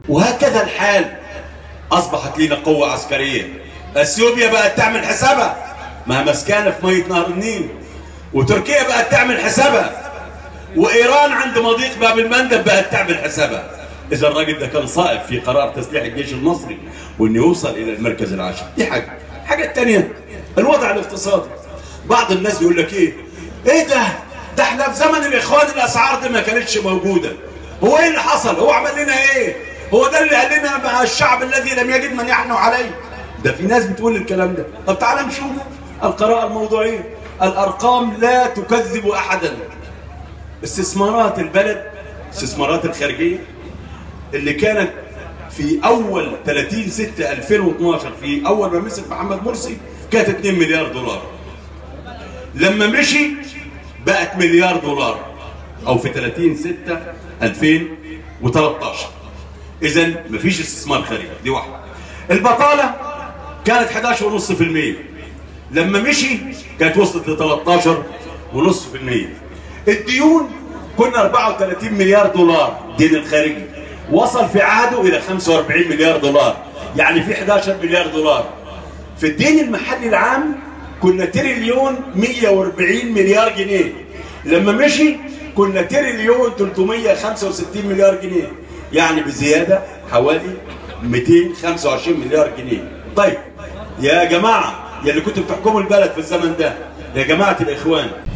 وهكذا الحال اصبحت لنا قوه عسكريه اثيوبيا بقت تعمل حسابها ما مسكانه في ميه نهر النيل وتركيا بقت تعمل حسابها وايران عند مضيق باب المندب بقت تعمل حسابها اذا الراجل ده كان صائب في قرار تسليح الجيش المصري وانه يوصل الى المركز العاشر دي حاجه الحاجه الثانيه الوضع الاقتصادي بعض الناس يقول لك ايه ايه ده ده احنا في زمن الاخوان الاسعار دي ما كانتش موجوده هو ايه اللي حصل هو عمل لنا ايه هو ده اللي قال لنا مع الشعب الذي لم يجد من يحنو عليه ده في ناس بتقول الكلام ده طب تعال نشوف القراءه الموضوعيه الارقام لا تكذب احدا استثمارات البلد استثمارات الخارجيه اللي كانت في اول 30 6 2012 في اول ما مسك محمد مرسي كانت 2 مليار دولار لما مشي بقت مليار دولار او في 30 6 2013 اذا مفيش استثمار خارجي دي واحده البطاله كانت 11.5% لما مشي كانت وصلت ل 13.5% الديون كنا 34 مليار دولار دين الخارجي وصل في عهده الى 45 مليار دولار يعني في 11 مليار دولار في الدين المحلي العام كنا تريليون 140 مليار جنيه لما مشي كنا تريليون 365 مليار جنيه يعني بزياده حوالي 225 مليار جنيه طيب يا جماعه يا اللي كنتوا بتحكموا البلد في الزمن ده يا جماعه الاخوان